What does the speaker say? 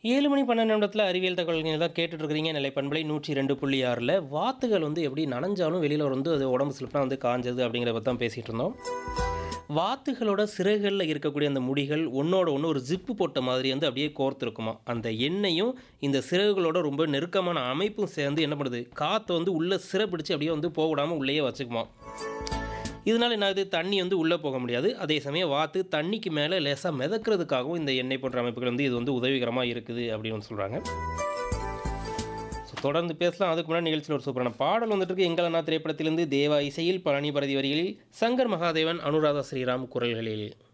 ஏழு மணி பன்னெண்டு நிமிடத்தில் அறிவியல் தகவல்கள் தான் கேட்டுட்டு இருக்கிறீங்க நிலை பண்பலை நூற்றி ரெண்டு புள்ளி ஆறில் வாத்துகள் வந்து எப்படி நனைஞ்சாலும் வெளியில் வந்து அது உடம்பு சிலிப்னா வந்து காஞ்சது அப்படிங்கிறத பற்றி தான் பேசிகிட்டு இருந்தோம் வாத்துகளோட சிறகுகளில் இருக்கக்கூடிய அந்த முடிகள் ஒன்றோட ஒன்று ஒரு ஜிப்பு போட்ட மாதிரி வந்து அப்படியே கோர்த்துருக்குமா அந்த எண்ணெயும் இந்த சிறகுகளோட ரொம்ப நெருக்கமான அமைப்பும் சேர்ந்து என்ன பண்ணுது காற்றை வந்து உள்ளே சிறப்பிடிச்சு அப்படியே வந்து போக விடாமல் உள்ளேயே வச்சுக்குமா இதனால் என்ன ஆகுது தண்ணி வந்து உள்ளே போக முடியாது அதே சமயம் வாத்து தண்ணிக்கு மேலே லேசாக மிதக்கிறதுக்காகவும் இந்த எண்ணெய் போன்ற அமைப்புகள் வந்து இது வந்து உதவிகரமாக இருக்குது அப்படின்னு வந்து சொல்கிறாங்க ஸோ தொடர்ந்து பேசலாம் அதுக்கு முன்னாடி நிகழ்ச்சியில் ஒரு சூப்பரான பாடல் வந்துட்டு இருக்கு எங்களனா திரைப்படத்திலிருந்து தேவா இசையில் பழனி பரதி வரிகளில் சங்கர் மகாதேவன் அனுராதா ஸ்ரீராம் குரல்களில்